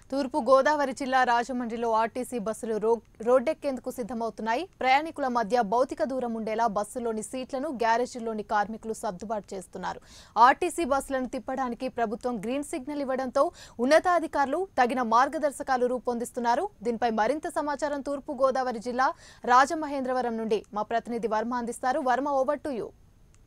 తూర్పు గోదావరి జిల్లా రాజమండ్రిలో ఆర్టీసీ బస్సులు రో- రోడ్డెక్కేందుకు సిద్ధమవుతున్నాయి ప్రయాణికుల మధ్య భౌతిక దూరం ఉండేలా బస్సులోని సీట్లను గ్యారేజీల్లోని కార్మికులు సర్దుబాటు చేస్తున్నారు ఆర్టీసీ బస్సులను తిప్పడానికి ప్రభుత్వం గ్రీన్ సిగ్నల్ ఇవ్వడంతో ఉన్నతాధికారులు తగిన మార్గదర్శకాలు రూపొందిస్తున్నారు దీనిపై మరింత సమాచారం తూర్పు గోదావరి జిల్లా రాజమహేంద్రవరం నుండి మా ప్రతినిధి వర్మ అందిస్తారు Varma over to you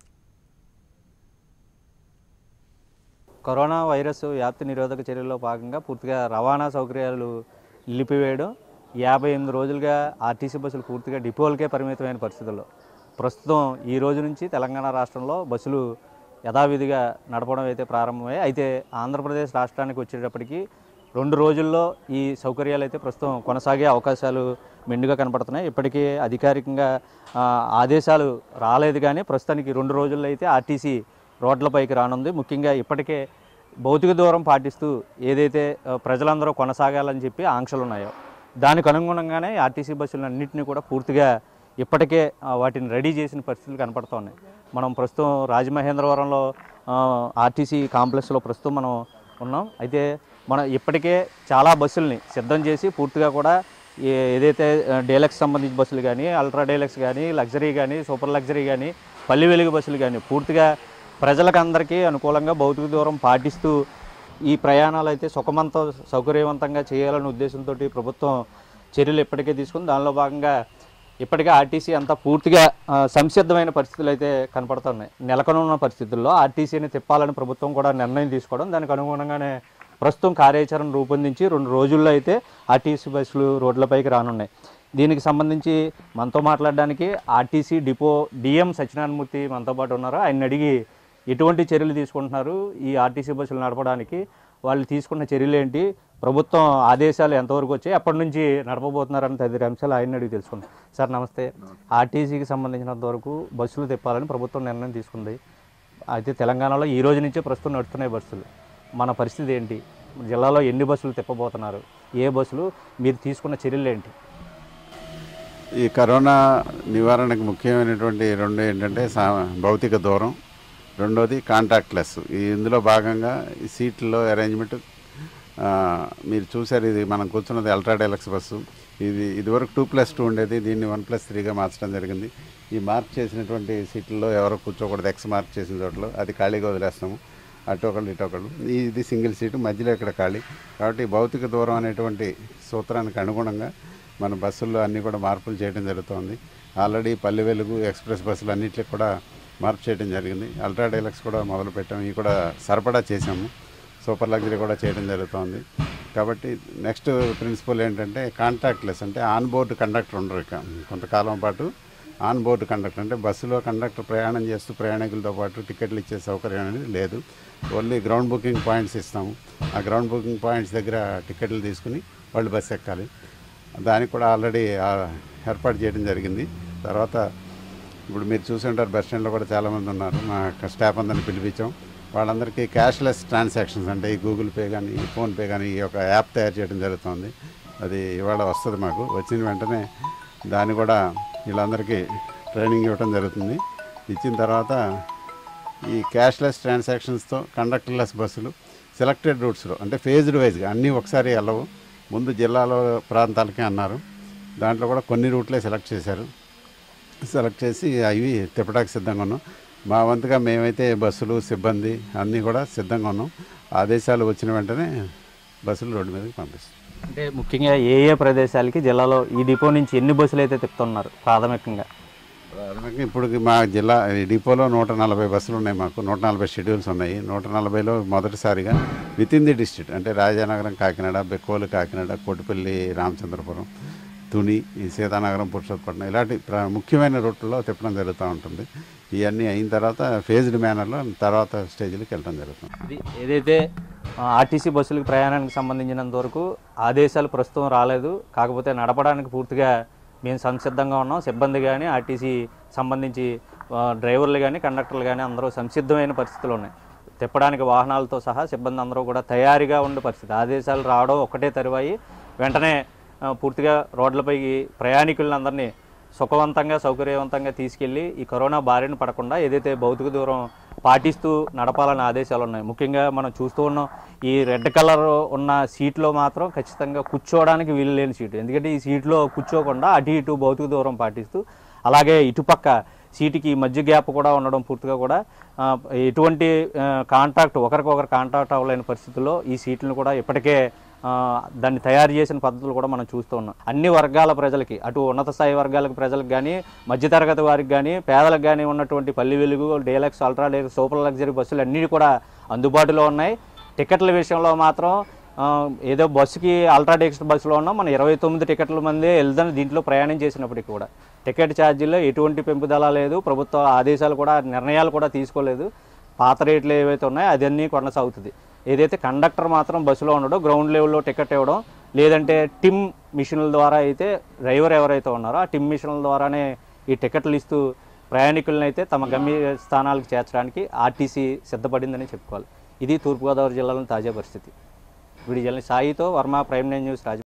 corona virus వ్యాప్తి నిరోధక చర్యల్లో భాగంగా పూర్తిగా రవాణా సౌకర్యాలు నిలిపివేయడం యాభై ఎనిమిది రోజులుగా ఆర్టీసీ బస్సులు పూర్తిగా డిపోలకే పరిమితమైన పరిస్థితుల్లో ప్రస్తుతం ఈ రోజు నుంచి తెలంగాణ రాష్ట్రంలో బస్సులు యథావిధిగా నడపడం అయితే ప్రారంభమయ్యాయి అయితే ఆంధ్రప్రదేశ్ రాష్ట్రానికి వచ్చేటప్పటికి రెండు రోజుల్లో ఈ సౌకర్యాలు అయితే ప్రస్తుతం కొనసాగే అవకాశాలు మెండుగా కనపడుతున్నాయి ఇప్పటికీ అధికారికంగా ఆ, ఆదేశాలు రాలేదు కానీ ప్రస్తుతానికి రెండు రోజుల్లో అయితే ఆర్టీసీ రోడ్లపైకి రానుంది ముఖ్యంగా ఇప్పటికే భౌతిక దూరం పాటిస్తూ ఏదైతే ఆ, ప్రజలందరూ కొనసాగాలని చెప్పి ఆంక్షలు ఉన్నాయో దానికి అనుగుణంగానే ఆర్టీసీ బస్సులు అన్నింటినీ కూడా పూర్తిగా ఇప్పటికే ఆ, వాటిని రెడీ చేసిన పరిస్థితులు కనపడుతున్నాయి మనం ప్రస్తుతం రాజమహేంద్రవరంలో ఆ, ఆర్టీసీ కాంప్లెక్స్లో ప్రస్తుతం మనం ఉన్నాం అయితే మనం ఇప్పటికే చాలా బస్సుల్ని సిద్ధం చేసి పూర్తిగా కూడా ఏ- ఏదైతే డీలక్స్ సంబంధించిన బస్సులు కానీ అల్ట్రా డీలక్స్ కానీ లగ్జరీ కానీ సూపర్ లగ్జరీ కానీ పల్లి వెలుగు బస్సులు కానీ పూర్తిగా ప్రజలకు అందరికీ అనుకూలంగా భౌతిక దూరం పాటిస్తూ ఈ ప్రయాణాలు అయితే సుఖమంత సౌకర్యవంతంగా చేయాలనే ఉద్దేశంతో ప్రభుత్వం చర్యలు ఇప్పటికే తీసుకుంది దానిలో భాగంగా ఇప్పటికే ఆర్టీసీ అంతా పూర్తిగా ఆ, సంసిద్ధమైన పరిస్థితులు అయితే కనపడుతున్నాయి నెలకొనున్న పరిస్థితుల్లో ఆర్టీసీని తిప్పాలని ప్రభుత్వం కూడా నిర్ణయం తీసుకోవడం దానికి అనుగుణంగానే ప్రస్తుతం కార్యాచరణ రూపొందించి రెండు రోజుల్లో అయితే ఆర్టీసీ బస్సులు రోడ్లపైకి రానున్నాయి దీనికి సంబంధించి మనతో మాట్లాడడానికి ఆర్టీసీ డిపో డిఎం సత్యనారాయణమూర్తి మనతో పాటు ఉన్నారు ఆయన అడిగి ఎటువంటి చర్యలు తీసుకుంటున్నారు ఈ ఆర్టీసీ బస్సులు నడపడానికి వాళ్ళు తీసుకున్న చర్యలు ఏంటి ప్రభుత్వం ఆదేశాలు ఎంతవరకు వచ్చాయి ఎప్పటి నుంచి నడపబోతున్నారని తదితర అంశాలు ఆయన అడిగి తెలుసుకుందాం సార్ నమస్తే ఆర్టీసీకి సంబంధించినంత వరకు బస్సులు తిప్పాలని ప్రభుత్వం నిర్ణయం తీసుకుంది అయితే తెలంగాణలో ఈ రోజు నుంచే ప్రస్తుతం నడుస్తున్నాయి బస్సులు మన పరిస్థితి ఏంటి జిల్లాలో ఎన్ని బస్సులు తిప్పబోతున్నారు ఏ బస్సులు మీరు తీసుకున్న చర్యలు ఏంటి ఈ కరోనా నివారణకు ముఖ్యమైనటువంటి రెండు ఏంటంటే సా భౌతిక దూరం రెండోది కాంటాక్ట్లెస్ ఈ ఇందులో భాగంగా ఈ సీట్లలో అరేంజ్మెంట్ మీరు చూసారు ఇది మనం కూర్చున్నది అల్ట్రా డైలక్స్ బస్సు ఇది ఇదివరకు టూ ప్లస్ టూ ఉండేది దీన్ని వన్ ప్లస్ త్రీగా మార్చడం జరిగింది ఈ మార్క్ చేసినటువంటి సీట్లలో ఎవరు కూర్చోకూడదు ఎక్స్ మార్క్ చేసిన చోట్ల అది ఖాళీగా వదిలేస్తాము అటు ఒకళ్ళు ఇటు ఒకళ్ళు ఇది సింగిల్ సీటు మధ్యలో ఇక్కడ ఖాళీ కాబట్టి భౌతిక దూరం అనేటువంటి సూత్రానికి అనుగుణంగా మన బస్సుల్లో అన్నీ కూడా మార్పులు చేయడం జరుగుతోంది ఆల్రెడీ పల్లె వెలుగు ఎక్స్ప్రెస్ బస్సులు అన్నింటికి కూడా మార్పు చేయడం జరిగింది అల్ట్రా డైలక్స్ కూడా మొదలు పెట్టాము ఇవి కూడా సరఫరా చేసాము సూపర్ లగ్జరీ కూడా చేయడం జరుగుతోంది కాబట్టి నెక్స్ట్ ప్రిన్సిపల్ ఏంటంటే కాంటాక్ట్లెస్ అంటే ఆన్ బోర్డు కండక్టర్ ఉండరు ఇక కొంతకాలం పాటు ఆన్ బోర్డు కండక్టర్ అంటే బస్సులో కండక్టర్ ప్రయాణం చేస్తూ ప్రయాణికులతో పాటు టికెట్లు ఇచ్చే సౌకర్యం అనేది లేదు ఓన్లీ గ్రౌండ్ బుకింగ్ పాయింట్స్ ఇస్తాము ఆ గ్రౌండ్ బుకింగ్ పాయింట్స్ దగ్గర టికెట్లు తీసుకుని వాళ్ళు బస్సు ఎక్కాలి దానికి కూడా ఆల్రెడీ ఆ, ఏర్పాటు చేయడం జరిగింది తర్వాత ఇప్పుడు మీరు చూసి ఉంటారు బస్ స్టాండ్లో కూడా చాలామంది ఉన్నారు మా స్టాఫ్ అందరిని పిలిపించాం వాళ్ళందరికీ క్యాష్లెస్ ట్రాన్సాక్షన్స్ అంటే ఈ గూగుల్ పే కానీ ఈ ఫోన్పే కానీ ఈ యొక్క యాప్ తయారు చేయడం జరుగుతుంది అది ఇవాళ వస్తుంది మాకు వచ్చిన వెంటనే దాన్ని కూడా వీళ్ళందరికీ ట్రైనింగ్ ఇవ్వడం జరుగుతుంది ఇచ్చిన తర్వాత ఈ క్యాష్లెస్ ట్రాన్సాక్షన్స్తో కండక్టర్లెస్ బస్సులు సెలెక్టెడ్ రూట్స్లో అంటే ఫేజ్డ్ వైజ్గా అన్నీ ఒకసారి వెళ్ళవు ముందు జిల్లాలో ప్రాంతాలకే అన్నారు దాంట్లో కూడా కొన్ని రూట్లే సెలెక్ట్ చేశారు సెలెక్ట్ చేసి అవి తిప్పడానికి సిద్ధంగా ఉన్నాం మా వంతుగా మేమైతే బస్సులు సిబ్బంది అన్నీ కూడా సిద్ధంగా ఉన్నాం ఆదేశాలు వచ్చిన వెంటనే బస్సులు రోడ్డు మీదకి పంపిస్తాం అంటే ముఖ్యంగా ఏ ఏ ప్రదేశాలకి జిల్లాలో ఈ డిపో నుంచి ఎన్ని బస్సులు అయితే తిప్పుతున్నారు ప్రాథమికంగా ప్రాథమికంగా ఇప్పుడు మా జిల్లా ఈ డిపోలో నూట నలభై బస్సులు ఉన్నాయి మాకు నూట నలభై షెడ్యూల్స్ ఉన్నాయి నూట నలభైలో మొదటిసారిగా విత్ ఇన్ ది డిస్ట్రిక్ట్ అంటే రాజానగరం కాకినాడ బెక్కోలు కాకినాడ కోటిపల్లి రామచంద్రపురం తుని ఈ సీతానగరం పురుషోత్పట్నం ఇలాంటి ప్ర- ముఖ్యమైన రూట్లలో తిప్పడం జరుగుతూ ఉంటుంది ఇవన్నీ అయిన తర్వాత ఫేజ్డ్ మేనర్లో తర్వాత స్టేజ్కి వెళ్ళడం జరుగుతుంది ఇది ఏదైతే ఆ, ఆర్టీసీ బస్సులకు ప్రయాణానికి సంబంధించినంత వరకు ఆదేశాలు ప్రస్తుతం రాలేదు కాకపోతే నడపడానికి పూర్తిగా మేము సంసిద్ధంగా ఉన్నాం సిబ్బంది కానీ ఆర్టీసీ సంబంధించి ఆ, డ్రైవర్లు కానీ కండక్టర్లు కానీ అందరూ సంసిద్ధమైన పరిస్థితులు ఉన్నాయి తిప్పడానికి వాహనాలతో సహా సిబ్బంది అందరూ కూడా తయారీగా ఉండే పరిస్థితి ఆదేశాలు రావడం ఒకటే తరువాయి వెంటనే ఆ, పూర్తిగా రోడ్లపైకి ప్రయాణికులందరినీ సుఖవంతంగా సౌకర్యవంతంగా తీసుకెళ్ళి ఈ కరోనా బారిన పడకుండా ఏదైతే భౌతిక దూరం పాటిస్తూ నడపాలన్న ఆదేశాలు ఉన్నాయి ముఖ్యంగా మనం చూస్తూ ఉన్నాం ఈ రెడ్ కలర్ ఉన్న సీట్లో మాత్రం ఖచ్చితంగా కూర్చోవడానికి వీలు లేని సీటు ఎందుకంటే ఈ సీట్లో కూర్చోకుండా అటు ఇటు భౌతిక దూరం పాటిస్తూ అలాగే ఇటుపక్క సీటుకి మధ్య గ్యాప్ కూడా ఉండడం పూర్తిగా కూడా ఆ, ఎటువంటి కాంటాక్ట్ ఒకరికొకరు కాంటాక్ట్ అవ్వలేని పరిస్థితుల్లో ఈ సీట్లను కూడా ఇప్పటికే ఆ, దాన్ని తయారు చేసిన పద్ధతులు కూడా మనం చూస్తూ ఉన్నాం అన్ని వర్గాల ప్రజలకి అటు ఉన్నత స్థాయి వర్గాలకు ప్రజలకు కానీ మధ్యతరగతి వారికి కానీ పేదలకు కానీ ఉన్నటువంటి Palle Velugu deluxe ultra deluxe super luxury బస్సులు అన్నీ కూడా అందుబాటులో ఉన్నాయి టికెట్ల విషయంలో మాత్రం ఆ, ఏదో బస్సుకి అల్ట్రా డెక్స్ బస్సులో ఉన్నాం మనం ఇరవై తొమ్మిది టికెట్ల మంది వెళ్దాం దీంట్లో ప్రయాణం చేసినప్పటికీ కూడా టికెట్ ఛార్జీల్లో ఎటువంటి పెంపుదల లేదు ప్రభుత్వ ఆదేశాలు కూడా నిర్ణయాలు కూడా తీసుకోలేదు పాత రేట్లు ఏవైతే ఉన్నాయో అదన్నీ కొనసాగుతుంది ఏదైతే కండక్టర్ మాత్రం బస్సులో ఉండడం గ్రౌండ్ లెవెల్లో టికెట్ ఇవ్వడం లేదంటే టిమ్ మిషన్ల ద్వారా అయితే డ్రైవర్ ఎవరైతే ఉన్నారో ఆ టిమ్ మిషన్ల ద్వారానే ఈ టికెట్లు ఇస్తూ ప్రయాణికులను అయితే తమ గమ్య స్థానాలకు చేర్చడానికి ఆర్టీసీ సిద్ధపడిందని చెప్పుకోవాలి ఇది తూర్పుగోదావరి జిల్లాలోని తాజా పరిస్థితి వీడి జిల్లా సాయితో వర్మ ప్రైమ్ నైన్ న్యూస్ రాజ